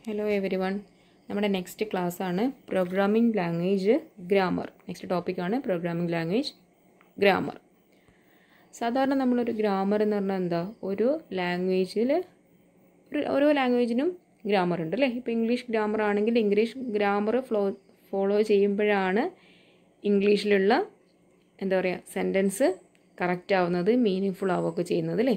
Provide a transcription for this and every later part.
hello everyone നമ്മുടെ next class ആണ് programming language grammar next ടോപ്പിക്കാണ് പ്രോഗ്രാമിംഗ് ലാംഗ്വേജ് ഗ്രാമർ സാധാരണ നമ്മളൊരു ഗ്രാമർ എന്ന് പറഞ്ഞാൽ എന്താ ഒരു ലാംഗ്വേജിൽ ഒരു ഓരോ ലാംഗ്വേജിനും ഗ്രാമർ ഉണ്ട് അല്ലേ ഇപ്പോൾ ഇംഗ്ലീഷ് ഗ്രാമർ ആണെങ്കിൽ ഇംഗ്ലീഷ് ഗ്രാമർ ഫ്ലോ ഫോളോ ചെയ്യുമ്പോഴാണ് ഇംഗ്ലീഷിലുള്ള എന്താ പറയുക സെൻറ്റൻസ് കറക്റ്റ് ആവുന്നത് മീനിങ് ഫുൾ ആവുകയൊക്കെ ചെയ്യുന്നത് അല്ലേ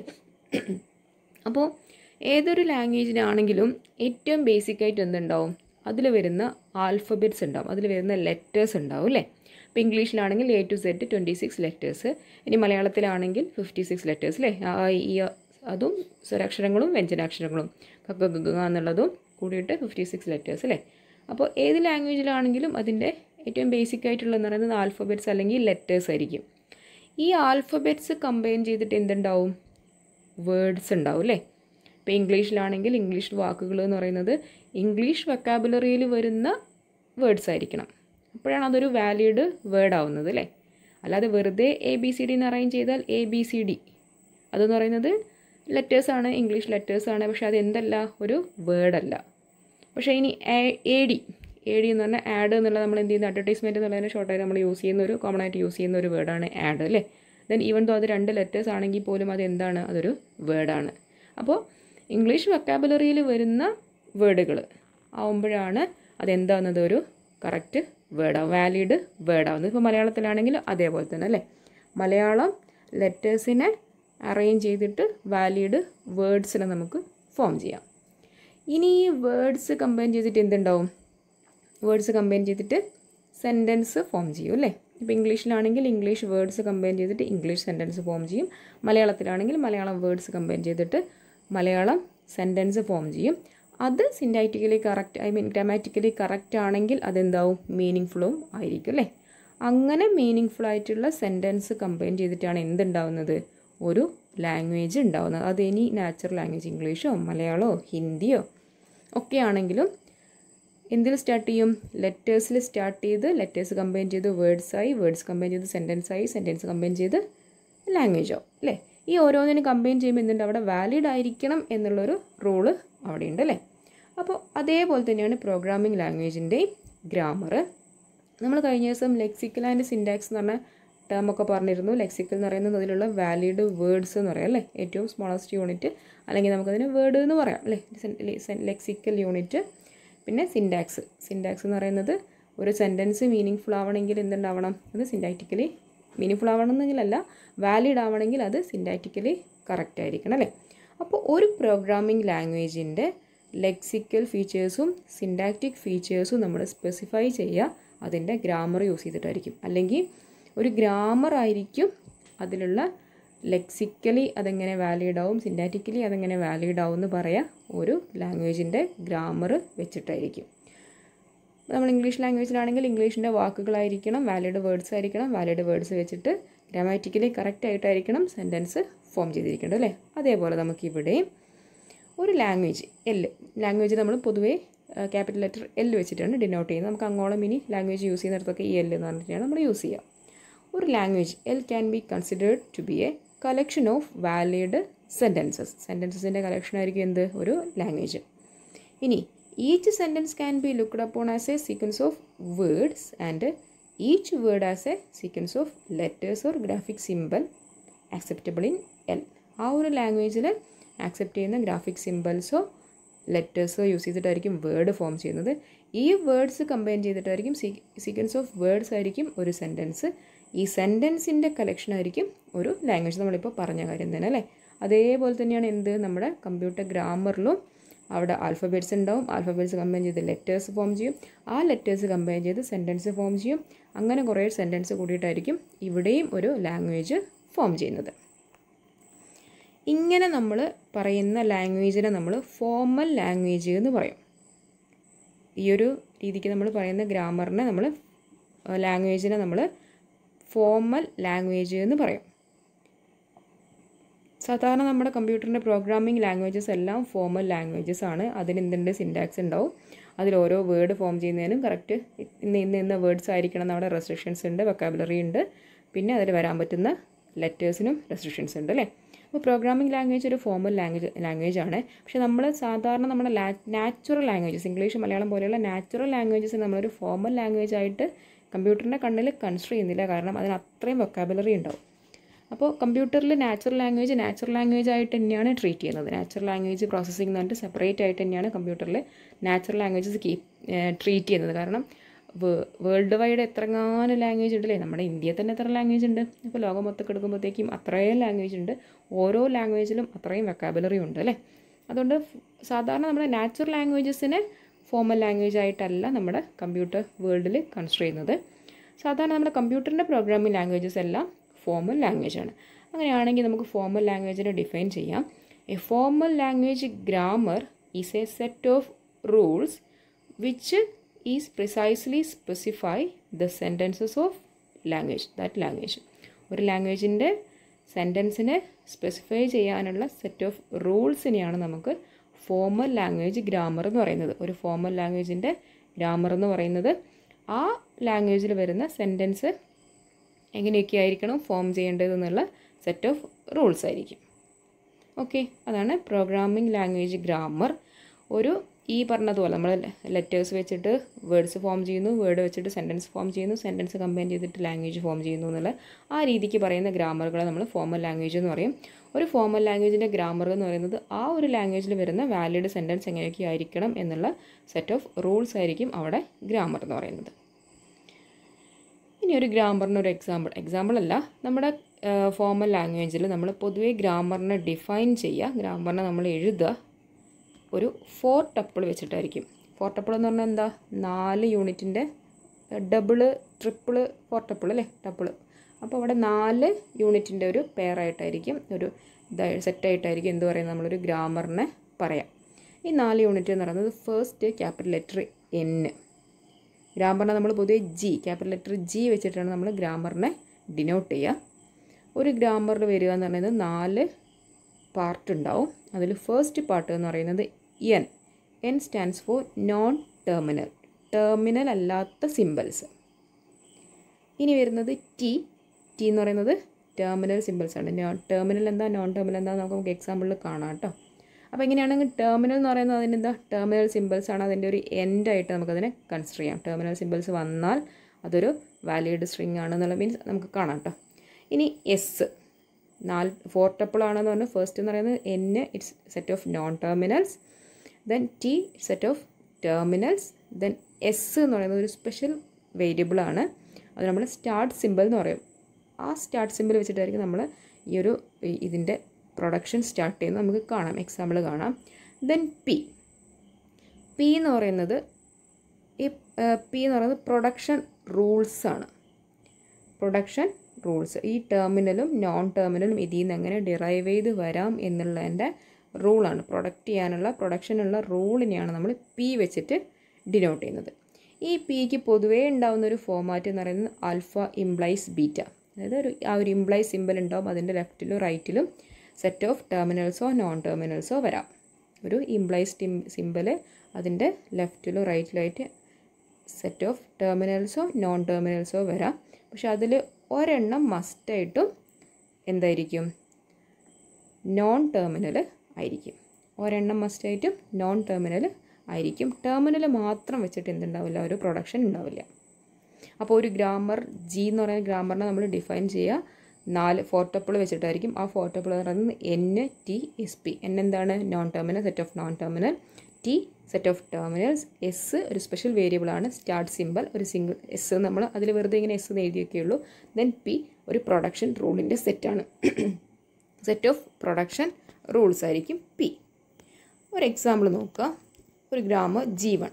അപ്പോൾ ഏതൊരു ലാംഗ്വേജിനാണെങ്കിലും ഏറ്റവും ബേസിക് ആയിട്ട് എന്തുണ്ടാവും അതിൽ വരുന്ന ആൽഫബറ്റ്സ് ഉണ്ടാവും അതിൽ വരുന്ന ലെറ്റേഴ്സ് ഉണ്ടാവും അല്ലേ ഇപ്പോൾ ഇംഗ്ലീഷിലാണെങ്കിൽ A to Z twenty six letters ഇനി മലയാളത്തിലാണെങ്കിൽ ഫിഫ്റ്റി സിക്സ് ലെറ്റേഴ്സ് അല്ലേ ആ ഈ അതും സ്വരാക്ഷരങ്ങളും വ്യഞ്ജനാക്ഷരങ്ങളും കക്ക ഗഗ എന്നുള്ളതും കൂടിയിട്ട് ഫിഫ്റ്റി സിക്സ് ലെറ്റേഴ്സ് അല്ലേ അപ്പോൾ ഏത് ലാംഗ്വേജിലാണെങ്കിലും അതിൻ്റെ ഏറ്റവും ബേസിക് ആയിട്ടുള്ളതെന്ന് പറയുന്നത് ആൽഫബറ്റ്സ് അല്ലെങ്കിൽ ലെറ്റേഴ്സ് ആയിരിക്കും ഈ ആൽഫബറ്റ്സ് കമ്പൈൻ ചെയ്തിട്ട് എന്തുണ്ടാവും വേർഡ്സ് ഉണ്ടാവും അല്ലേ ഇപ്പോൾ ഇംഗ്ലീഷിലാണെങ്കിൽ ഇംഗ്ലീഷ് വാക്കുകൾ എന്ന് പറയുന്നത് ഇംഗ്ലീഷ് വെക്കാബുലറിയിൽ വരുന്ന വേർഡ്സ് ആയിരിക്കണം അപ്പോഴാണ് അതൊരു വാലിഡ് വേർഡ് ആവുന്നത് അല്ലേ അല്ലാതെ വെറുതെ എ ബി സി ഡി എന്ന് അറേഞ്ച് ചെയ്താൽ എ ബി സി ഡി അതെന്ന് പറയുന്നത് ലെറ്റേഴ്സാണ് ഇംഗ്ലീഷ് ലെറ്റേഴ്സാണ് പക്ഷേ അത് എന്തല്ല ഒരു വേർഡല്ല പക്ഷേ ഇനി എ ഡി എ ഡി എന്ന് പറഞ്ഞാൽ ആഡ് എന്നുള്ള നമ്മൾ എന്ത് ചെയ്യുന്ന അഡ്വർടൈസ്മെൻറ്റ് എന്നുള്ളതിന് ഷോർട്ടായിട്ട് നമ്മൾ യൂസ് ചെയ്യുന്ന ഒരു കോമൺ ആയിട്ട് യൂസ് ചെയ്യുന്ന ഒരു വേർഡാണ് ആഡ് അല്ലേ ദെൻ ഈവൻ ദോ അത് രണ്ട് ലെറ്റേഴ്സ് ആണെങ്കിൽ പോലും അത് എന്താണ് അതൊരു വേർഡാണ് അപ്പോൾ ഇംഗ്ലീഷ് വെക്കാബുലറിയിൽ വരുന്ന വേർഡുകൾ ആവുമ്പോഴാണ് അതെന്താകുന്നത് ഒരു കറക്റ്റ് വേർഡാവും വാലിഡ് വേർഡാവുന്നത് ഇപ്പോൾ മലയാളത്തിലാണെങ്കിൽ അതേപോലെ തന്നെ അല്ലേ മലയാളം ലെറ്റേഴ്സിനെ അറേഞ്ച് ചെയ്തിട്ട് വാലിഡ് വേർഡ്സിനെ നമുക്ക് ഫോം ചെയ്യാം ഇനി ഈ വേർഡ്സ് കമ്പൈൻ ചെയ്തിട്ട് എന്തുണ്ടാവും വേർഡ്സ് കമ്പൈൻ ചെയ്തിട്ട് സെൻറ്റൻസ് ഫോം ചെയ്യും അല്ലേ ഇപ്പോൾ ഇംഗ്ലീഷിലാണെങ്കിൽ ഇംഗ്ലീഷ് വേർഡ്സ് കമ്പൈൻ ചെയ്തിട്ട് ഇംഗ്ലീഷ് സെൻറ്റൻസ് ഫോം ചെയ്യും മലയാളത്തിലാണെങ്കിൽ മലയാളം വേർഡ്സ് കമ്പൈൻ ചെയ്തിട്ട് മലയാളം സെൻറ്റൻസ് ഫോം ചെയ്യും അത് syntactically correct I mean grammatically correct ആണെങ്കിൽ അതെന്താവും മീനിങ് ഫുള്ളും ആയിരിക്കും അല്ലേ അങ്ങനെ മീനിങ് ഫുൾ ആയിട്ടുള്ള സെൻറ്റൻസ് കമ്പൈൻ ചെയ്തിട്ടാണ് എന്തുണ്ടാവുന്നത് ഒരു ലാംഗ്വേജ് ഉണ്ടാവുന്നത് അത് ഇനി നാച്ചുറൽ ലാംഗ്വേജ് ഇംഗ്ലീഷോ മലയാളമോ ഹിന്ദിയോ ഒക്കെ ആണെങ്കിലും എന്തിൽ സ്റ്റാർട്ട് ചെയ്യും ലെറ്റേഴ്സിൽ സ്റ്റാർട്ട് ചെയ്ത് ലെറ്റേഴ്സ് കമ്പൈൻ ചെയ്ത് വേർഡ്സായി വേർഡ്സ് കമ്പൈൻ ചെയ്ത് സെൻറ്റൻസായി സെൻറ്റൻസ് കമ്പൈൻ ചെയ്ത് ലാംഗ്വേജോ അല്ലേ ഈ ഓരോന്നിനും കമ്പൈൻ ചെയ്യുമ്പോൾ എന്തുണ്ട് അവിടെ വാലിഡ് ആയിരിക്കണം എന്നുള്ളൊരു റൂള് അവിടെയുണ്ട് അല്ലേ അപ്പോൾ അതേപോലെ തന്നെയാണ് പ്രോഗ്രാമിംഗ് ലാംഗ്വേജിൻ്റെയും ഗ്രാമർ നമ്മൾ കഴിഞ്ഞ ദിവസം ലെക്സിക്കൽ ആൻഡ് സിൻഡാക്സ് എന്ന് പറഞ്ഞ ടേം ഒക്കെ പറഞ്ഞിരുന്നു ലെക്സിക്കൽ എന്ന് പറയുന്നത് അതിലുള്ള വാലിഡ് വേർഡ്സ് എന്ന് പറയാം അല്ലേ ഏറ്റവും സ്മോളസ്റ്റ് യൂണിറ്റ് അല്ലെങ്കിൽ നമുക്കതിന് വേർഡ് എന്ന് പറയാം അല്ലേ ലെക്സിക്കൽ യൂണിറ്റ് പിന്നെ സിൻഡാക്സ് സിൻഡാക്സ് എന്ന് പറയുന്നത് ഒരു സെൻറ്റൻസ് മീനിങ് ഫുൾ ആവണമെങ്കിൽ എന്തുണ്ടാവണം അത് സിൻഡാക്റ്റിക്കലി മീനിങ് ഫുൾ ആവണമെന്നെങ്കിലല്ല വാലിഡ് ആവണമെങ്കിൽ അത് സിൻഡാക്റ്റിക്കലി കറക്റ്റ് ആയിരിക്കണം അല്ലേ അപ്പോൾ ഒരു പ്രോഗ്രാമിംഗ് ലാംഗ്വേജിൻ്റെ ലെക്സിക്കൽ ഫീച്ചേഴ്സും സിൻഡാക്റ്റിക് ഫീച്ചേഴ്സും നമ്മൾ സ്പെസിഫൈ ചെയ്യുക അതിൻ്റെ ഗ്രാമർ യൂസ് ചെയ്തിട്ടായിരിക്കും അല്ലെങ്കിൽ ഒരു ഗ്രാമർ ആയിരിക്കും അതിലുള്ള ലെക്സിക്കലി അതെങ്ങനെ വാലിഡ് ആവും സിൻഡാറ്റിക്കലി അതെങ്ങനെ വാലിഡ് ആവും എന്ന് പറയാം ഒരു ലാംഗ്വേജിൻ്റെ ഗ്രാമർ വെച്ചിട്ടായിരിക്കും നമ്മൾ ഇംഗ്ലീഷ് ലാംഗ്വേജിലാണെങ്കിൽ ഇംഗ്ലീഷിൻ്റെ വാക്കുകളായിരിക്കണം വാലിഡ് വേർഡ്സ് ആയിരിക്കണം വാലിഡ് വേർഡ്സ് വെച്ചിട്ട് ഗ്രാമാറ്റിക്കലി കറക്റ്റ് ആയിട്ടായിരിക്കണം സെൻറ്റൻസ് ഫോം ചെയ്തിരിക്കേണ്ടത് അല്ലേ അതേപോലെ നമുക്കിവിടെ ഒരു ലാംഗ്വേജ് എൽ ലാംഗ്വേജ് നമ്മൾ പൊതുവേ ക്യാപിറ്റൽ ലെറ്റർ എൽ വെച്ചിട്ടാണ് ഡിനോട്ട് ചെയ്യുന്നത് നമുക്ക് അങ്ങോളം ഇനി ലാംഗ്വേജ് യൂസ് ചെയ്യുന്നിടത്തൊക്കെ ഈ എൽ എന്ന് പറഞ്ഞിട്ടാണ് നമ്മൾ യൂസ് ചെയ്യുക ഒരു language L can be considered to be a collection of valid sentences സെൻറ്റൻസസിൻ്റെ കളക്ഷൻ ആയിരിക്കും എന്ത് ഒരു ലാംഗ്വേജ് ഇനി each sentence can be looked upon as a sequence of words and each word as a sequence of letters or graphic symbol acceptable in L ആ ഒരു ലാംഗ്വേജിൽ accept ചെയ്യുന്ന graphic സിമ്പിൾസോ ലെറ്റേഴ്സോ യൂസ് ചെയ്തിട്ടായിരിക്കും വേർഡ് ഫോം ചെയ്യുന്നത് ഈ വേർഡ്സ് കമ്പൈൻ ചെയ്തിട്ടായിരിക്കും സീക്വൻസ് ഓഫ് വേർഡ്സ് ആയിരിക്കും ഒരു സെൻറ്റൻസ് ഈ സെൻറ്റൻസിൻ്റെ കളക്ഷൻ ആയിരിക്കും ഒരു ലാംഗ്വേജ് നമ്മളിപ്പോൾ പറഞ്ഞ കാര്യം തന്നെ അല്ലേ അതേപോലെ തന്നെയാണ് എന്ത് നമ്മുടെ കമ്പ്യൂട്ടർ ഗ്രാമറിലും അവിടെ ആൽഫബറ്റ്സ് ഉണ്ടാവും ആൽഫബറ്റ്സ് കമ്പൈൻ ചെയ്ത് ലെറ്റേഴ്സ് ഫോം ചെയ്യും ആ ലെറ്റേഴ്സ് കമ്പൈൻ ചെയ്ത് സെൻറ്റൻസ് ഫോം ചെയ്യും അങ്ങനെ കുറേ സെൻറ്റൻസ് കൂടിയിട്ടായിരിക്കും ഇവിടെയും ഒരു ലാംഗ്വേജ് ഫോം ചെയ്യുന്നത് ഇങ്ങനെ നമ്മൾ പറയുന്ന ലാംഗ്വേജിനെ നമ്മൾ ഫോമൽ ലാംഗ്വേജ് എന്ന് പറയും ഈ ഒരു രീതിക്ക് നമ്മൾ പറയുന്ന ഗ്രാമറിനെ നമ്മൾ ലാംഗ്വേജിനെ നമ്മൾ ഫോമൽ ലാംഗ്വേജ് എന്ന് പറയും സാധാരണ നമ്മുടെ കമ്പ്യൂട്ടറിൻ്റെ പ്രോഗ്രാമിംഗ് ലാംഗ്വേജസ് എല്ലാം ഫോമൽ ലാംഗ്വേജസ് ആണ് അതിന് എന്തുണ്ട് സിൻഡാക്സ് ഉണ്ടാവും അതിൽ ഓരോ വേർഡ് ഫോം ചെയ്യുന്നതിനും കറക്റ്റ് ഇന്ന ഇന്ന ഇന്ന വേർഡ്സ് ആയിരിക്കണം നമ്മുടെ റെസ്ട്രിക്ഷൻസ് ഉണ്ട് വൊക്കാബുലറി ഉണ്ട് പിന്നെ അതിൽ വരാൻ പറ്റുന്ന ലെറ്റേഴ്സിനും റെസ്ട്രിക്ഷൻസ് ഉണ്ട് അല്ലേ അപ്പോൾ പ്രോഗ്രാമിംഗ് ലാംഗ്വേജ് ഒരു ഫോമൽ ലാംഗ്വേജ് ലാംഗ്വേജ് ആണ് പക്ഷേ നമ്മൾ സാധാരണ നമ്മുടെ നാച്ചുറൽ ലാംഗ്വേജസ് ഇംഗ്ലീഷ് മലയാളം പോലെയുള്ള നാച്ചുറൽ ലാംഗ്വേജസ് നമ്മളൊരു ഫോമൽ ലാംഗ്വേജ് ആയിട്ട് കമ്പ്യൂട്ടറിൻ്റെ കണ്ണിൽ കൺസിഡർ ചെയ്യുന്നില്ല കാരണം അതിന് അത്രയും വൊക്കാബുലറി ഉണ്ടാവും അപ്പോൾ കമ്പ്യൂട്ടറിൽ നാച്ചുറൽ ലാംഗ്വേജ് നാച്ചുറൽ ലാംഗ്വേജ് ആയിട്ട് തന്നെയാണ് ട്രീറ്റ് ചെയ്യുന്നത് നാച്ചുറൽ ലാംഗ്വേജ് പ്രോസസ്സിംഗ് എന്ന് പറഞ്ഞിട്ട് സെപ്പറേറ്റ് ആയിട്ട് തന്നെയാണ് കമ്പ്യൂട്ടറിൽ നാച്ചുറൽ ലാംഗ്വേജസ് കീപ് ട്രീറ്റ് ചെയ്യുന്നത് കാരണം വേൾഡ് വൈഡ് എത്രങ്ങാനും ലാംഗ്വേജ് ഉണ്ടല്ലേ നമ്മുടെ ഇന്ത്യയിൽ തന്നെ എത്ര ലാംഗ്വേജ് ഉണ്ട് ഇപ്പോൾ ലോകം മൊത്തം എടുക്കുമ്പോഴത്തേക്കും അത്രയും ലാംഗ്വേജ് ഉണ്ട് ഓരോ ലാംഗ്വേജിലും അത്രയും വെക്കാബുലറി ഉണ്ട് അല്ലേ അതുകൊണ്ട് സാധാരണ നമ്മുടെ നാച്ചുറൽ ലാംഗ്വേജസിനെ ഫോമൽ ലാംഗ്വേജ് ആയിട്ടല്ല നമ്മുടെ കമ്പ്യൂട്ടർ വേൾഡിൽ കൺസിഡർ ചെയ്യുന്നത് സാധാരണ നമ്മുടെ കമ്പ്യൂട്ടറിൻ്റെ പ്രോഗ്രാമിംഗ് ലാംഗ്വേജസ് എല്ലാം ഫോമൽ ലാംഗ്വേജ് ആണ് അങ്ങനെയാണെങ്കിൽ നമുക്ക് ഫോമൽ ലാംഗ്വേജിനെ ഡിഫൈൻ ചെയ്യാം a formal language grammar is a set of rules which is precisely specify the sentences of language that language ഒരു ലാംഗ്വേജിൻ്റെ സെൻറ്റൻസിനെ സ്പെസിഫൈ ചെയ്യാനുള്ള സെറ്റ് ഓഫ് റൂൾസിനെയാണ് നമുക്ക് ഫോമൽ ലാംഗ്വേജ് ഗ്രാമർ എന്ന് പറയുന്നത് ഒരു ഫോമൽ ലാംഗ്വേജിൻ്റെ ഗ്രാമർ എന്ന് പറയുന്നത് ആ ലാംഗ്വേജിൽ വരുന്ന സെൻറ്റൻസ് എങ്ങനെയൊക്കെ ആയിരിക്കണം ഫോം ചെയ്യേണ്ടതെന്നുള്ള സെറ്റ് ഓഫ് റൂൾസ് ആയിരിക്കും ഓക്കെ അതാണ് പ്രോഗ്രാമിംഗ് ലാംഗ്വേജ് ഗ്രാമർ ഒരു ഈ പറഞ്ഞതുപോലെ നമ്മൾ ലെറ്റേഴ്സ് വെച്ചിട്ട് വേർഡ്സ് ഫോം ചെയ്യുന്നു വേർഡ് വെച്ചിട്ട് സെൻറ്റൻസ് ഫോം ചെയ്യുന്നു സെൻറ്റൻസ് കമ്പൈൻ ചെയ്തിട്ട് ലാംഗ്വേജ് ഫോം ചെയ്യുന്നു എന്നുള്ള ആ രീതിക്ക് പറയുന്ന ഗ്രാമറുകളെ നമ്മൾ ഫോമൽ ലാംഗ്വേജ് എന്ന് പറയും ഒരു ഫോമൽ ലാംഗ്വേജിൻ്റെ ഗ്രാമർ എന്ന് പറയുന്നത് ആ ഒരു ലാംഗ്വേജിൽ വരുന്ന വാലിഡ് സെൻറ്റൻസ് എങ്ങനെയൊക്കെ ആയിരിക്കണം എന്നുള്ള സെറ്റ് ഓഫ് റൂൾസ് ആയിരിക്കും അവിടെ ഗ്രാമർ എന്ന് പറയുന്നത് ഇനി ഒരു ഗ്രാമറിന് ഒരു എക്സാമ്പിൾ എക്സാമ്പിൾ അല്ല നമ്മുടെ ഫോമൽ ലാംഗ്വേജിൽ നമ്മൾ പൊതുവേ ഗ്രാമറിനെ ഡിഫൈൻ ചെയ്യുക ഗ്രാമറിനെ നമ്മൾ എഴുതുക ഒരു ഫോർ ടപ്പിൾ വെച്ചിട്ടായിരിക്കും ഫോർ ടപ്പിൾ എന്ന് പറഞ്ഞാൽ എന്താ നാല് യൂണിറ്റിൻ്റെ ഡബിള് ട്രിപ്പിള് ഫോർ ടപ്പിൾ അല്ലേ ടപ്പിൾ അപ്പോൾ അവിടെ നാല് യൂണിറ്റിൻ്റെ ഒരു പെയറായിട്ടായിരിക്കും ഒരു സെറ്റായിട്ടായിരിക്കും എന്ത് പറയുന്നത് നമ്മളൊരു ഗ്രാമറിനെ പറയാം ഈ നാല് യൂണിറ്റ് എന്ന് പറയുന്നത് ഫസ്റ്റ് ക്യാപിറ്റൽ ലെറ്റർ എൻ ഗ്രാമറിനെ നമ്മൾ പൊതുവെ ജി ക്യാപിറ്റൽ ലെറ്റർ ജി വെച്ചിട്ടാണ് നമ്മൾ ഗ്രാമറിനെ ഡിനോട്ട് ചെയ്യുക ഒരു ഗ്രാമറിൽ വരിക എന്ന് പറയുന്നത് നാല് പാർട്ട് ഉണ്ടാവും അതിൽ ഫസ്റ്റ് പാർട്ട് എന്ന് പറയുന്നത് N N stands for non terminal terminal അല്ലാത്ത സിമ്പിൾസ് ഇനി വരുന്നത് ടി ടി എന്ന് പറയുന്നത് ടെർമിനൽ സിമ്പിൾസ് ആണ് നോൺ ടെർമിനൽ എന്താ നോൺ ടെർമിനൽ എന്താ നമുക്ക് എക്സാമ്പിളിൽ കാണാം കേട്ടോ അപ്പോൾ എങ്ങനെയാണെങ്കിൽ ടെർമിനൽ എന്ന് പറയുന്നത് അതിൻ്റെ എന്താ ടെർമിനൽ സിമ്പിൾസ് ആണ് അതിൻ്റെ ഒരു എൻഡായിട്ട് നമുക്കതിനെ കൺസിഡർ ചെയ്യാം ടെർമിനൽ സിമ്പിൾസ് വന്നാൽ അതൊരു വാലിഡ് സ്ട്രിങ് ആണെന്നുള്ള മീൻസ് നമുക്ക് കാണാം കേട്ടോ ഇനി എസ് നാല് ഫോർ ടപ്പിൾ ആണെന്ന് പറഞ്ഞാൽ ഫസ്റ്റ് എന്ന് പറയുന്നത് N it's set of non terminals then T set of terminals then S എന്ന് പറയുന്നത് ഒരു സ്പെഷ്യൽ വേരിയബിൾ ആണ് അത് നമ്മൾ സ്റ്റാർട്ട് സിമ്പിൾ എന്ന് പറയും ആ സ്റ്റാർട്ട് സിമ്പിൾ വെച്ചിട്ടായിരിക്കും നമ്മൾ ഈ ഒരു ഇതിൻ്റെ പ്രൊഡക്ഷൻ സ്റ്റാർട്ട് ചെയ്യുന്നത് നമുക്ക് കാണാം എക്സാമ്പിൾ കാണാം ദെൻ പി പി എന്ന് പറയുന്നത് ഈ പി എന്ന് പറയുന്നത് പ്രൊഡക്ഷൻ റൂൾസ് ആണ് പ്രൊഡക്ഷൻ റൂൾസ് ഈ ടെർമിനലും നോൺ ടെർമിനലും ഇതിൽ നിന്ന് എങ്ങനെ ഡിറൈവ് ചെയ്ത് വരാം എന്നുള്ളതിൻ്റെ റൂളാണ് പ്രൊഡക്റ്റ് ചെയ്യാനുള്ള പ്രൊഡക്ഷനുള്ള റൂളിനെയാണ് നമ്മൾ പി വെച്ചിട്ട് ഡിനോട്ട് ചെയ്യുന്നത് ഈ പിക്ക് പൊതുവേ ഉണ്ടാകുന്ന ഒരു ഫോമാറ്റ് എന്ന് പറയുന്നത് ആൽഫ ഇംപ്ലൈസ് ബീറ്റ അതായത് ഒരു ആ ഒരു ഇംപ്ലൈസ് സിമ്പിൾ ഉണ്ടാവും അതിൻ്റെ ലെഫ്റ്റിലും റൈറ്റിലും സെറ്റ് ഓഫ് ടെർമിനൽസോ നോൺ ടെർമിനൽസോ വരാം ഒരു ഇംപ്ലൈസ് ടിം സിമ്പിൾ അതിൻ്റെ ലെഫ്റ്റിലും റൈറ്റിലായിട്ട് സെറ്റ് ഓഫ് ടെർമിനൽസോ നോൺ ടെർമിനൽസോ വരാം പക്ഷെ അതിൽ ഒരെണ്ണം മസ്റ്റായിട്ടും എന്തായിരിക്കും നോൺ ടെർമിനൽ ആയിരിക്കും ഒരെണ്ണം മസ്റ്റായിട്ടും നോൺ ടെർമിനൽ ആയിരിക്കും ടെർമിനൽ മാത്രം വെച്ചിട്ട് എന്തുണ്ടാവില്ല ഒരു പ്രൊഡക്ഷൻ ഉണ്ടാവില്ല അപ്പോൾ ഒരു ഗ്രാമർ ജി എന്ന് പറയുന്ന ഗ്രാമറിനെ നമ്മൾ ഡിഫൈൻ ചെയ്യുക നാല് ഫോർ ടപ്പിൾ വെച്ചിട്ടായിരിക്കും ആ ഫോർ ടപ്പിൾ എന്ന് പറയുന്നത് N T S P N എന്താണ് non terminal set of non terminal T set of terminals S ഒരു സ്പെഷ്യൽ വേരിയബിൾ ആണ് സ്റ്റാർട്ട് സിമ്പിൾ ഒരു സിംഗിൾ എസ് നമ്മൾ അതിൽ വെറുതെ ഇങ്ങനെ എസ് എന്ന് എഴുതിയൊക്കെ ഉള്ളൂ ദെൻ പി ഒരു പ്രൊഡക്ഷൻ റൂളിൻ്റെ സെറ്റാണ് സെറ്റ് ഓഫ് പ്രൊഡക്ഷൻ റൂൾസ് ആയിരിക്കും പി ഒരു എക്സാമ്പിൾ നോക്കുക ഒരു ഗ്രാമർ ജി വൺ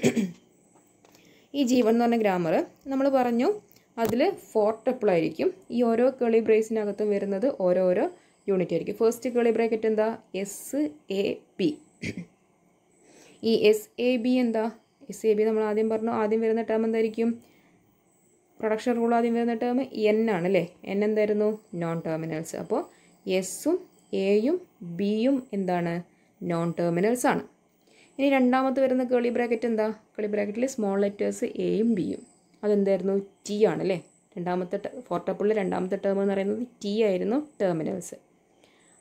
ഈ ജി വൺ എന്ന് പറഞ്ഞ ഗ്രാമർ നമ്മൾ പറഞ്ഞു അതിൽ ഫോർ ആയിരിക്കും ഈ ഓരോ കേളി ബ്രേസിനകത്തും വരുന്നത് ഓരോരോ യൂണിറ്റ് ആയിരിക്കും ഫസ്റ്റ് കേളി ബ്രാക്കറ്റ് എന്താ എസ് എ പി ഈ എസ് എ ബി എന്താ എസ് എ ബി നമ്മൾ ആദ്യം പറഞ്ഞു ആദ്യം വരുന്ന ടേം എന്തായിരിക്കും പ്രൊഡക്ഷൻ റൂൾ ആദ്യം വരുന്ന ടേം എൻ ആണ് അല്ലേ എൻ എന്തായിരുന്നു നോൺ ടെർമിനൽസ് അപ്പോൾ എസും എയും ബിയും എന്താണ് നോൺ ടെർമിനൽസ് ആണ് ഇനി രണ്ടാമത്തെ വരുന്ന കേളി ബ്രാക്കറ്റ് എന്താ കേളി ബ്രാക്കറ്റിൽ സ്മോൾ ലെറ്റേഴ്സ് എയും ബിയും അതെന്തായിരുന്നു ടി ആണ് അല്ലേ രണ്ടാമത്തെ ഫോർ ടപ്പിളിൽ രണ്ടാമത്തെ ടേം എന്ന് പറയുന്നത് ടി ആയിരുന്നു ടെർമിനൽസ്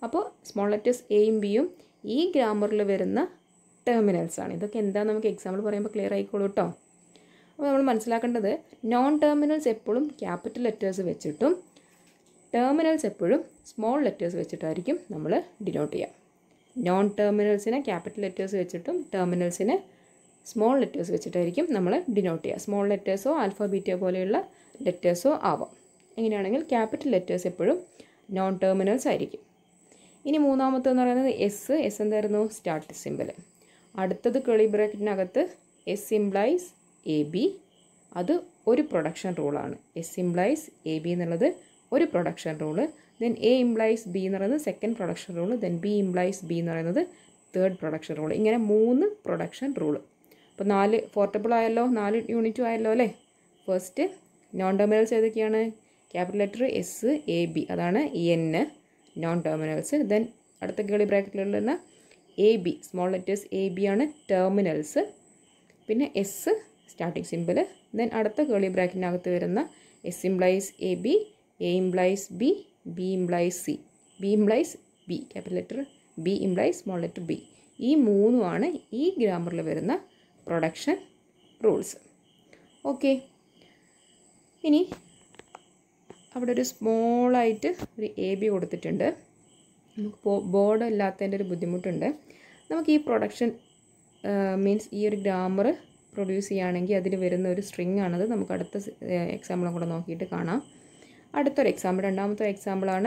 അപ്പോൾ സ്മോൾ ലെറ്റേഴ്സ് എയും ബിയും ഈ ഗ്രാമറിൽ വരുന്ന ടെർമിനൽസ് ആണ് ഇതൊക്കെ എന്താ നമുക്ക് എക്സാമ്പിൾ പറയുമ്പോൾ ക്ലിയർ ആയിക്കോളൂ കേട്ടോ അപ്പോൾ നമ്മൾ മനസ്സിലാക്കേണ്ടത് നോൺ ടെർമിനൽസ് എപ്പോഴും ക്യാപിറ്റൽ ലെറ്റേഴ്സ് വെച്ചിട്ടും ടെർമിനൽസ് എപ്പോഴും സ്മോൾ ലെറ്റേഴ്സ് വെച്ചിട്ടായിരിക്കും നമ്മൾ ഡിനോട്ട് ചെയ്യുക നോൺ ടെർമിനൽസിനെ ക്യാപിറ്റൽ ലെറ്റേഴ്സ് വെച്ചിട്ടും ടെർമിനൽസിനെ സ്മോൾ ലെറ്റേഴ്സ് വെച്ചിട്ടായിരിക്കും നമ്മൾ ഡിനോട്ട് ചെയ്യുക സ്മോൾ ലെറ്റേഴ്സോ ആൽഫബീറ്റോ പോലെയുള്ള ലെറ്റേഴ്സോ ആവാം എങ്ങനെയാണെങ്കിൽ ക്യാപിറ്റൽ ലെറ്റേഴ്സ് എപ്പോഴും നോൺ ടെർമിനൽസ് ആയിരിക്കും ഇനി മൂന്നാമത്തെന്ന് പറയുന്നത് എസ് എസ് എന്തായിരുന്നു സ്റ്റാർട്ട് സിമ്പിൾ അടുത്തത് കേളി ബ്രാക്കറ്റിനകത്ത് എസ് ഇംപ്ലൈസ് എ ബി അത് ഒരു പ്രൊഡക്ഷൻ റൂളാണ് എസ് ഇംപ്ലൈസ് എ ബി എന്നുള്ളത് ഒരു production rule then A implies B എന്ന് പറയുന്നത് second production rule then B implies B എന്ന് പറയുന്നത് തേർഡ് പ്രൊഡക്ഷൻ റൂള് ഇങ്ങനെ മൂന്ന് പ്രൊഡക്ഷൻ റൂള് അപ്പോൾ നാല് പോർട്ടബിൾ ആയല്ലോ നാല് യൂണിറ്റും ആയല്ലോ അല്ലേ ഫസ്റ്റ് നോൺ ടെർമിനൽസ് ഏതൊക്കെയാണ് capital letter S A B അതാണ് എൻ നോൺ ടെർമിനൽസ് ദെൻ അടുത്ത കേളി ബ്രാക്കറ്റിലുള്ള A B small letters A B ആണ് ടെർമിനൽസ് പിന്നെ എസ് സ്റ്റാർട്ടിങ് സിമ്പിൾ ദെൻ അടുത്ത കേളി ബ്രാക്കറ്റിനകത്ത് വരുന്ന S implies A B A implies B B implies C B implies B capital letter B implies small letter B ഈ മൂന്നുമാണ് ഈ ഗ്രാമറിൽ വരുന്ന production rules okay ഇനി അവിടെ ഒരു സ്മോളായിട്ട് ഒരു എ ബി കൊടുത്തിട്ടുണ്ട് നമുക്ക് ബോർഡ് ഇല്ലാത്തതിൻ്റെ ഒരു ബുദ്ധിമുട്ടുണ്ട് നമുക്ക് ഈ പ്രൊഡക്ഷൻ മീൻസ് ഈ ഒരു ഗ്രാമർ പ്രൊഡ്യൂസ് ചെയ്യുകയാണെങ്കിൽ അതിൽ വരുന്ന ഒരു സ്ട്രിങ് ആണത് നമുക്ക് അടുത്ത എക്സാമ്പിളും കൂടെ നോക്കിയിട്ട് കാണാം അടുത്തൊരു എക്സാമ്പിൾ രണ്ടാമത്തെ എക്സാമ്പിളാണ്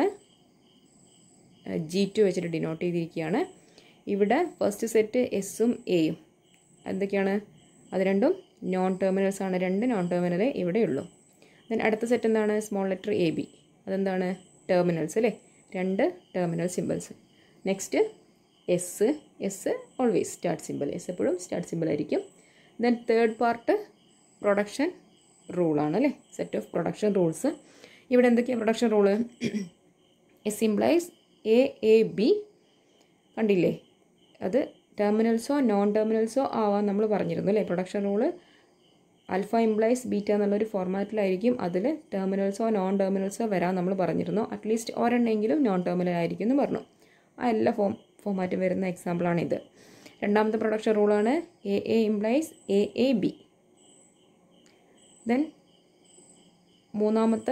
ജി ടു വെച്ചിട്ട് ഡിനോട്ട് ചെയ്തിരിക്കുകയാണ് ഇവിടെ ഫസ്റ്റ് സെറ്റ് എസ്സും എയും എന്തൊക്കെയാണ് അത് രണ്ടും നോൺ ടെർമിനൽസ് ആണ് രണ്ട് നോൺ ടെർമിനലേ ഇവിടെയുള്ളൂ ദെൻ അടുത്ത സെറ്റ് എന്താണ് സ്മോൾ ലെറ്റർ എ ബി അതെന്താണ് ടെർമിനൽസ് അല്ലേ രണ്ട് terminal symbols next S S always start symbol S എപ്പോഴും സ്റ്റാർട്ട് സിമ്പിൾ ആയിരിക്കും ദെൻ തേർഡ് പാർട്ട് പ്രൊഡക്ഷൻ റൂളാണ് അല്ലേ സെറ്റ് ഓഫ് പ്രൊഡക്ഷൻ റൂൾസ് ഇവിടെ എന്തൊക്കെയാണ് production rule S implies A A B കണ്ടില്ലേ അത് ടെർമിനൽസോ നോൺ ടെർമിനൽസോ ആവാൻ നമ്മൾ പറഞ്ഞിരുന്നു അല്ലേ production rule alpha implies beta എന്നുള്ളൊരു ഫോർമാറ്റിലായിരിക്കും അതിൽ ടെർമിനൽസോ നോൺ ടെർമിനൽസോ വരാൻ നമ്മൾ പറഞ്ഞിരുന്നു അറ്റ്ലീസ്റ്റ് ഒരെണ്ണെങ്കിലും നോൺ ടെർമിനൽ ആയിരിക്കും എന്ന് പറഞ്ഞു ആ എല്ലാ ഫോം ഫോമാറ്റും വരുന്ന എക്സാമ്പിളാണിത് രണ്ടാമത്തെ പ്രൊഡക്ഷൻ റൂളാണ് A A implies A A B then മൂന്നാമത്തെ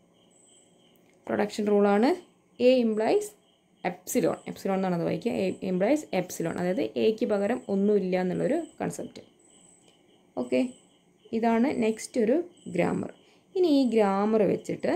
പ്രൊഡക്ഷൻ റൂളാണ് എ ഇംപ്ലൈസ് എപ്സിലോൺ എപ്സിലോൺ എന്നാണ് അത് വായിക്കുക എ ഇംപ്ലൈസ് എപ്സിലോൺ അതായത് എക്ക് പകരം ഒന്നുമില്ല എന്നുള്ളൊരു കൺസെപ്റ്റ് ഓക്കെ ഇതാണ് നെക്സ്റ്റ് ഒരു ഗ്രാമർ ഇനി ഈ ഗ്രാമർ വെച്ചിട്ട്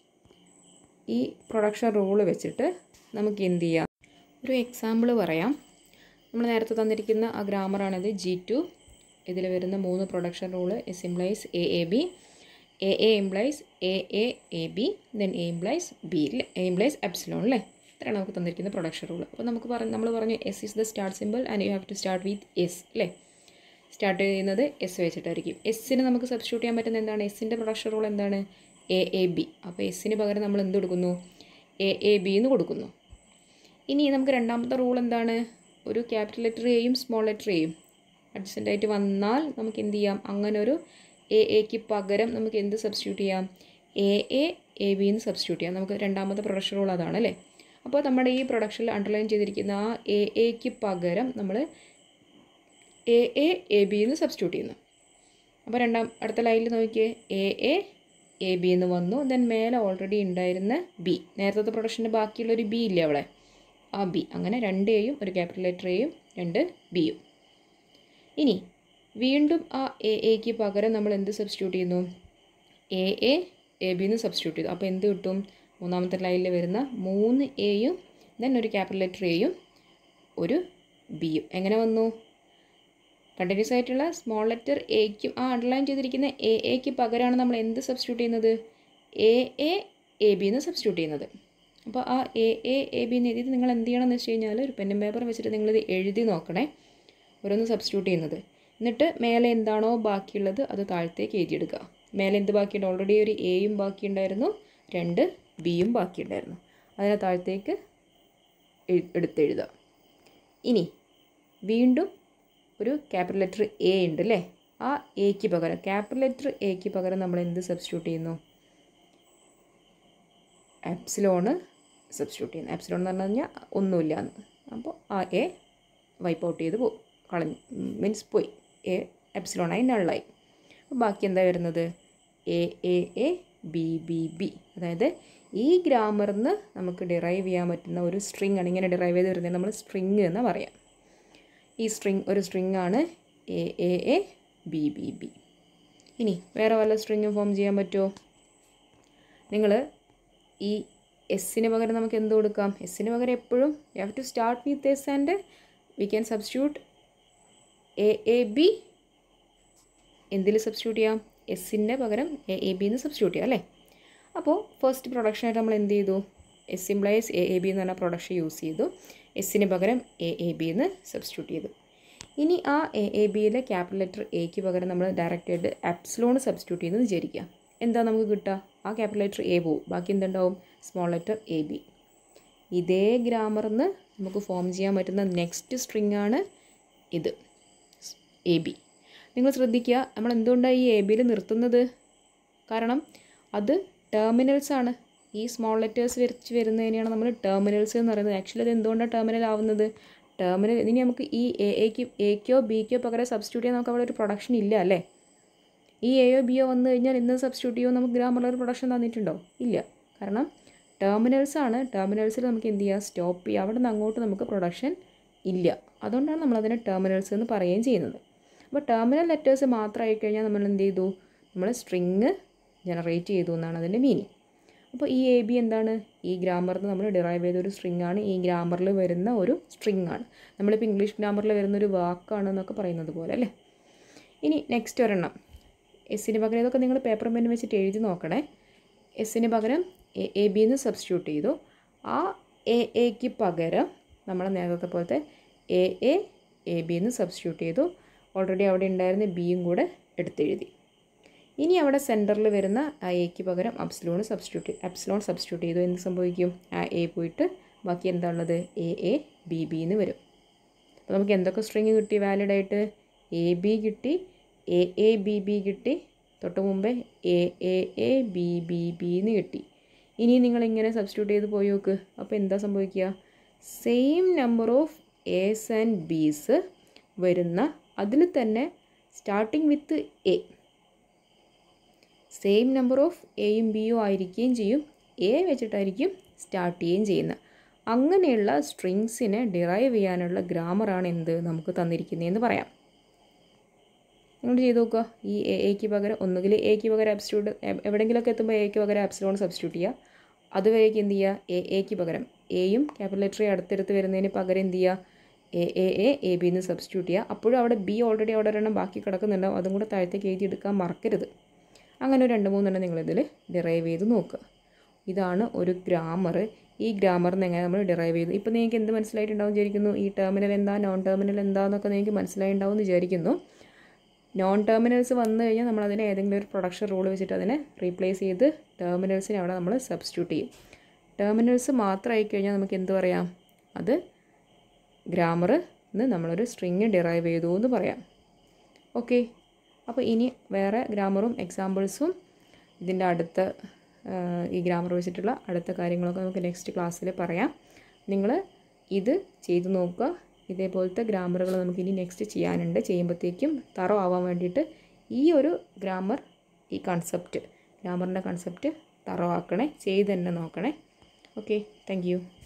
ഈ പ്രൊഡക്ഷൻ റൂള് വെച്ചിട്ട് നമുക്ക് എന്ത് ചെയ്യാം ഒരു എക്സാമ്പിൾ പറയാം നമ്മൾ നേരത്തെ തന്നിരിക്കുന്ന ആ ഗ്രാമറാണിത് ജി ടു ഇതിൽ വരുന്ന മൂന്ന് production rule S implies A A B A A implies A A A B then A implies B അല്ലേ എ ഇംപ്ലൈസ് എപ്സിലോൺ അല്ലേ ഇത്രയാണ് നമുക്ക് തന്നിരിക്കുന്ന പ്രൊഡക്ഷൻ റൂൾ അപ്പോൾ നമുക്ക് പറഞ്ഞു നമ്മൾ പറഞ്ഞു S is the start symbol and you have to start with S അല്ലേ സ്റ്റാർട്ട് ചെയ്യുന്നത് എസ് വെച്ചിട്ടായിരിക്കും എസ്സിന് നമുക്ക് സബ്സ്റ്റിറ്റ്യൂട്ട് ചെയ്യാൻ പറ്റുന്ന എന്താണ് എസ്സിൻ്റെ പ്രൊഡക്ഷൻ റൂൾ എന്താണ് എ എ ബി അപ്പോൾ എസ്സിന് പകരം നമ്മൾ എന്ത് കൊടുക്കുന്നു എ എ ബി എന്ന് കൊടുക്കുന്നു ഇനി നമുക്ക് രണ്ടാമത്തെ റൂൾ എന്താണ് ഒരു ക്യാപിറ്റൽ ലെറ്റർ എയും സ്മോൾ ലെറ്റർ എയും അഡ്ജസ്റ്റൻ്റ് ആയിട്ട് വന്നാൽ നമുക്ക് എന്ത് ചെയ്യാം അങ്ങനെ ഒരു എ എക്ക് പകരം നമുക്ക് എന്ത് സബ്സ്റ്റിറ്റ്യൂട്ട് ചെയ്യാം എ എ എ ബി എന്ന് സബ്സ്റ്റിറ്റ്യൂട്ട് ചെയ്യാം നമുക്ക് രണ്ടാമത്തെ പ്രൊഡക്ഷൻ റൂൾ അതാണ് അല്ലേ അപ്പോൾ നമ്മുടെ ഈ പ്രൊഡക്ഷനിൽ അണ്ടർലൈൻ ചെയ്തിരിക്കുന്ന ആ എ എക്ക് പകരം നമ്മൾ എ എ എ ബി എന്ന് സബ്സ്റ്റിറ്റ്യൂട്ട് ചെയ്യുന്നു അപ്പോൾ രണ്ടാം അടുത്ത ലൈനിൽ നോക്കിയേ എ എ എ ബി എന്ന് വന്നു ദെൻ മേലെ ഓൾറെഡി ഉണ്ടായിരുന്ന ബി നേരത്തെ പ്രൊഡക്ഷൻ്റെ ബാക്കിയുള്ളൊരു ബി ഇല്ലേ അവിടെ ആ ബി അങ്ങനെ രണ്ട് എയും ഒരു ക്യാപിറ്റൽ ലെറ്റർ എയും രണ്ട് ബിയും ഇനി വീണ്ടും ആ എ എക്ക് പകരം നമ്മൾ എന്ത് സബ്സ്റ്റിറ്റ്യൂട്ട് ചെയ്യുന്നു എ എ എ ബി എന്ന് സബ്സ്റ്റിറ്റ്യൂട്ട് ചെയ്തു അപ്പോൾ എന്ത് കിട്ടും മൂന്നാമത്തെ ലൈനിൽ വരുന്ന മൂന്ന് എയും ദെൻ ഒരു ക്യാപിറ്റൽ ലെറ്റർ എയും ഒരു ബിയും എങ്ങനെ വന്നു കണ്ടിന്യൂസ് ആയിട്ടുള്ള സ്മോൾ ലെറ്റർ എക്കും ആ അണ്ടർലൈൻ ചെയ്തിരിക്കുന്ന എ എക്ക് പകരമാണ് നമ്മൾ എന്ത് സബ്സ്റ്റിറ്റ്യൂട്ട് ചെയ്യുന്നത് എ എ എ ബി എന്ന് സബ്സ്റ്റിറ്റ്യൂട്ട് ചെയ്യുന്നത് അപ്പോൾ ആ എ എ എ ബി എന്ന് എഴുതിയിട്ട് നിങ്ങൾ എന്ത് ചെയ്യണം എന്ന് വെച്ച് കഴിഞ്ഞാൽ ഒരു പെന്നും പേപ്പർ വെച്ചിട്ട് നിങ്ങളിത് എഴുതി നോക്കണേ ഓരോന്ന് സബ്സ്റ്റിറ്റ്യൂട്ട് ചെയ്യുന്നത് എന്നിട്ട് മേലെ എന്താണോ ബാക്കിയുള്ളത് അത് താഴത്തേക്ക് എഴുതിയെടുക്കുക മേലെ എന്ത് ബാക്കിയുണ്ട് ഓൾറെഡി ഒരു എയും ബാക്കിയുണ്ടായിരുന്നു രണ്ട് ബിയും ബാക്കിയുണ്ടായിരുന്നു അതിനെ താഴത്തേക്ക് എഴു- എടുത്തെഴുതുക ഇനി വീണ്ടും ഒരു ക്യാപിറ്റൽ ലെറ്റർ എ ഉണ്ട് അല്ലേ ആ എക്ക് പകരം ക്യാപിറ്റൽ ലെറ്റർ എക്ക് പകരം നമ്മൾ എന്ത് സബ്സ്റ്റിറ്റ്യൂട്ട് ചെയ്യുന്നു എപ്സിലോണ് സബ്സ്റ്റിറ്റ്യൂട്ട് ചെയ്യുന്നത് എപ്സിലോൺ എന്ന് പറഞ്ഞു കഴിഞ്ഞാൽ ഒന്നുമില്ല എന്ന് അപ്പോൾ ആ എ വൈപ്പ് ഔട്ട് ചെയ്ത് പോകും കളഞ്ഞു മീൻസ് പോയി എ എപ്സിലോണായി നള്ളായി അപ്പോൾ ബാക്കി എന്താ വരുന്നത് A A A B B B അതായത് ഈ ഗ്രാമറിൽ നിന്ന് നമുക്ക് ഡിറൈവ് ചെയ്യാൻ പറ്റുന്ന ഒരു സ്ട്രിങ് ആണ് ഇങ്ങനെ ഡിറൈവ് ചെയ്ത് വരുന്നത് നമ്മൾ സ്ട്രിങ് എന്ന് പറയാം ഈ സ്ട്രിങ് ഒരു സ്ട്രിങ് ആണ് A A A B B B ഇനി വേറെ വല്ല സ്ട്രിങ്ങും ഫോം ചെയ്യാൻ പറ്റുമോ നിങ്ങൾ ഈ എസ്സിന് പകരം നമുക്ക് എന്ത് കൊടുക്കാം എസ്സിന് പകരം എപ്പോഴും you have to start with S and we can substitute A A B എന്തിൽ സബ്സ്റ്റിറ്റ്യൂട്ട് ചെയ്യാം എസ്സിൻ്റെ പകരം എ എ ബി എന്ന് സബ്സ്റ്റിറ്റ്യൂട്ട് ചെയ്യാം അല്ലേ അപ്പോൾ ഫസ്റ്റ് പ്രൊഡക്ഷനായിട്ട് നമ്മൾ എന്ത് ചെയ്തു S implies A A B എന്ന് പറഞ്ഞ പ്രൊഡക്ഷൻ യൂസ് ചെയ്തു എസ്സിന് പകരം എ എ ബി എന്ന് സബ്സ്റ്റിറ്റ്യൂട്ട് ചെയ്തു ഇനി ആ എ എ ബിയിലെ ക്യാപിറ്റൽ ലെറ്റർ എക്ക് പകരം നമ്മൾ ഡയറക്റ്റ് ആയിട്ട് ആപ്സിലോൺ സബ്സ്റ്റിറ്റ്യൂട്ട് ചെയ്യുന്നത് വിചാരിക്കുക എന്താ നമുക്ക് കിട്ടുക ആ ക്യാപിറ്റൽ ലെറ്റർ എ പോവും ബാക്കി എന്തുണ്ടാവും സ്മോൾ ലെറ്റർ എ ബി ഇതേ ഗ്രാമറിന്ന് നമുക്ക് ഫോം ചെയ്യാൻ പറ്റുന്ന നെക്സ്റ്റ് സ്ട്രിങ് ആണ് ഇത് എ ബി നിങ്ങൾ ശ്രദ്ധിക്കുക നമ്മൾ എന്തുകൊണ്ടാണ് ഈ എ ബിയിൽ നിർത്തുന്നത് കാരണം അത് ടെർമിനൽസ് ആണ് ഈ സ്മോൾ ലെറ്റേഴ്സ് വരച്ച് വരുന്നതിനെയാണ് നമ്മൾ ടെർമിനൽസ് എന്ന് പറയുന്നത് ആക്ച്വലി അത് എന്തുകൊണ്ടാണ് ടെർമിനൽ ആവുന്നത് ടെർമിനൽ ഇനി നമുക്ക് ഈ എ എക്ക് എക്കോ ബിക്കോ പകരം സബ്സ്റ്റിറ്റ്യൂട്ട് ചെയ്യാൻ നമുക്ക് അവിടെ ഒരു പ്രൊഡക്ഷൻ ഇല്ല അല്ലേ ഈ എയോ ബിയോ വന്നു കഴിഞ്ഞാൽ ഇന്ന് സബ്സ്റ്റിറ്റ്യൂട്ട് ചെയ്യുമോ നമുക്ക് ഗ്രാമറിൽ ഒരു പ്രൊഡക്ഷൻ തന്നിട്ടുണ്ടോ ഇല്ല കാരണം ടെർമിനൽസ് ആണ് ടെർമിനൽസിൽ നമുക്ക് എന്ത് ചെയ്യുക സ്റ്റോപ്പ് ചെയ്യുക അവിടെ നിന്ന് അങ്ങോട്ട് നമുക്ക് പ്രൊഡക്ഷൻ ഇല്ല അതുകൊണ്ടാണ് നമ്മളതിനെ ടെർമിനൽസ് എന്ന് പറയുകയും ചെയ്യുന്നത് അപ്പോൾ ടെർമിനൽ ലെറ്റേഴ്സ് മാത്രമായി കഴിഞ്ഞാൽ നമ്മൾ എന്ത് ചെയ്തു നമ്മൾ സ്ട്രിങ് ജനറേറ്റ് ചെയ്തു എന്നാണ് അതിൻ്റെ മീനിങ് അപ്പോൾ ഈ എ ബി എന്താണ് ഈ ഗ്രാമറിൽ നിന്ന് നമ്മൾ ഡിറൈവ് ചെയ്ത ഒരു സ്ട്രിങ് ആണ് ഈ ഗ്രാമറിൽ വരുന്ന ഒരു സ്ട്രിങ് ആണ് നമ്മളിപ്പോൾ ഇംഗ്ലീഷ് ഗ്രാമറിൽ വരുന്ന ഒരു വാക്കാണ് എന്നൊക്കെ പറയുന്നത് പോലെ അല്ലേ ഇനി നെക്സ്റ്റ് ഒരെണ്ണം എസ്സിന് പകരം ഇതൊക്കെ നിങ്ങൾ പേപ്പർ പെൻ വെച്ചിട്ട് എഴുതി നോക്കണേ എസ്സിന് പകരം എ എ ബി എന്ന് സബ്സ്റ്റിറ്റ്യൂട്ട് ചെയ്തു ആ എ എക്ക് പകരം നമ്മൾ നേരത്തെ പോലത്തെ എ എ എ ബി എന്ന് സബ്സ്റ്റിറ്റ്യൂട്ട് ചെയ്തു ഓൾറെഡി അവിടെ ഉണ്ടായിരുന്ന ബിയും കൂടെ എടുത്തെഴുതി ഇനി അവിടെ സെൻറ്ററിൽ വരുന്ന ആ എക്ക് പകരം അപ്സിലോൺ സബ്സ്റ്റിറ്റ്യൂട്ട് അപ്സിലോൺ സബ്സ്റ്റിറ്റ്യൂട്ട് ചെയ്തു എന്ത് സംഭവിക്കും ആ എ പോയിട്ട് ബാക്കി എന്താണുള്ളത് എ എ ബി ബി എന്ന് വരും അപ്പോൾ നമുക്ക് എന്തൊക്കെ സ്ട്രിങ് കിട്ടി വാലിഡ് ആയിട്ട് എ ബി കിട്ടി എ എ ബി ബി കിട്ടി തൊട്ട് മുമ്പേ A A A B B B എന്ന് കിട്ടി ഇനി നിങ്ങളിങ്ങനെ സബ്സ്റ്റിറ്റ്യൂട്ട് ചെയ്ത് പോയി നോക്ക് അപ്പോൾ എന്താ സംഭവിക്കുക same number of A's and B's വരുന്ന അതിൽ തന്നെ starting with A same number of എയും ബിയും ആയിരിക്കുകയും ചെയ്യും എ വെച്ചിട്ടായിരിക്കും സ്റ്റാർട്ട് ചെയ്യുകയും ചെയ്യുന്നത് അങ്ങനെയുള്ള സ്ട്രിങ്സിനെ ഡിറൈവ് ചെയ്യാനുള്ള ഗ്രാമറാണ് എന്ത് നമുക്ക് തന്നിരിക്കുന്നതെന്ന് പറയാം നിങ്ങൾ ചെയ്ത് നോക്കുക ഈ എ എക്ക് പകരം ഒന്നുകിൽ എക്ക് പകരം അബ്സ്റ്റിറ്റ്യൂട്ട് എവിടെയെങ്കിലുമൊക്കെ എത്തുമ്പോൾ എക്ക് പകരം അബ്സിലോൺ സബ്സ്റ്റിറ്റ്യൂട്ട് ചെയ്യുക അതുവരേക്ക് എന്ത് ചെയ്യുക എ എക്ക് പകരം എയും ക്യാപിറ്റൽ ലെറ്ററി അടുത്തടുത്ത് വരുന്നതിന് പകരം എന്ത് ചെയ്യുക A A A A B എന്ന് സബ്സ്റ്റിറ്റ്യൂട്ട് ചെയ്യുക അപ്പോഴും അവിടെ ബി ഓൾറെഡി അവിടെ ഒരെണ്ണം ബാക്കി കിടക്കുന്നുണ്ടാവും അതും കൂടെ താഴത്തേക്ക് എഴുതി എടുക്കാൻ മറക്കരുത് അങ്ങനെ ഒരു രണ്ട് മൂന്നെണ്ണം നിങ്ങളിതിൽ ഡിറൈവ് ചെയ്ത് നോക്കുക ഇതാണ് ഒരു ഗ്രാമർ ഈ ഗ്രാമറിൽ നിന്ന് എങ്ങനെ നമ്മൾ ഡിറൈവ് ചെയ്തു ഇപ്പോൾ നിങ്ങൾക്ക് എന്ത് മനസ്സിലായിട്ടുണ്ടാവും വിചാരിക്കുന്നു ഈ ടെർമിനൽ എന്താ നോൺ ടെർമിനൽ എന്താന്നൊക്കെ നിങ്ങൾക്ക് മനസ്സിലായിട്ടുണ്ടാവും എന്ന് വിചാരിക്കുന്നു നോൺ ടെർമിനൽസ് വന്നു കഴിഞ്ഞാൽ നമ്മൾ അതിനെ ഏതെങ്കിലും ഒരു പ്രൊഡക്ഷൻ റൂൾ വെച്ചിട്ട് അതിനെ റീപ്ലേസ് ചെയ്ത് ടെർമിനൽസിനെ അവിടെ നമ്മൾ സബ്സ്റ്റിറ്റ്യൂട്ട് ചെയ്യും ടെർമിനൽസ് മാത്രമായി കഴിഞ്ഞാൽ നമുക്ക് എന്ത് പറയാം അത് ഗ്രാമർ നിന്ന് നമ്മളൊരു സ്ട്രിങ് ഡിറൈവ് ചെയ്തു എന്ന് പറയാം ഓക്കെ അപ്പോൾ ഇനി വേറെ ഗ്രാമറും എക്സാമ്പിൾസും ഇതിൻ്റെ അടുത്ത ഈ ഗ്രാമർ വെച്ചിട്ടുള്ള അടുത്ത കാര്യങ്ങളൊക്കെ നമുക്ക് നെക്സ്റ്റ് ക്ലാസ്സിൽ പറയാം നിങ്ങൾ ഇത് ചെയ്തു നോക്കുക ഇതേപോലത്തെ ഗ്രാമറുകൾ നമുക്ക് ഇനി നെക്സ്റ്റ് ചെയ്യാനുണ്ട് ചെയ്യുമ്പോഴത്തേക്കും തറോ ആവാൻ വേണ്ടിയിട്ട് ഈ ഒരു ഗ്രാമർ ഈ കൺസെപ്റ്റ് ഗ്രാമറിൻ്റെ കൺസെപ്റ്റ് തറോ ആക്കണേ ചെയ്ത് തന്നെ നോക്കണേ ഓക്കെ താങ്ക്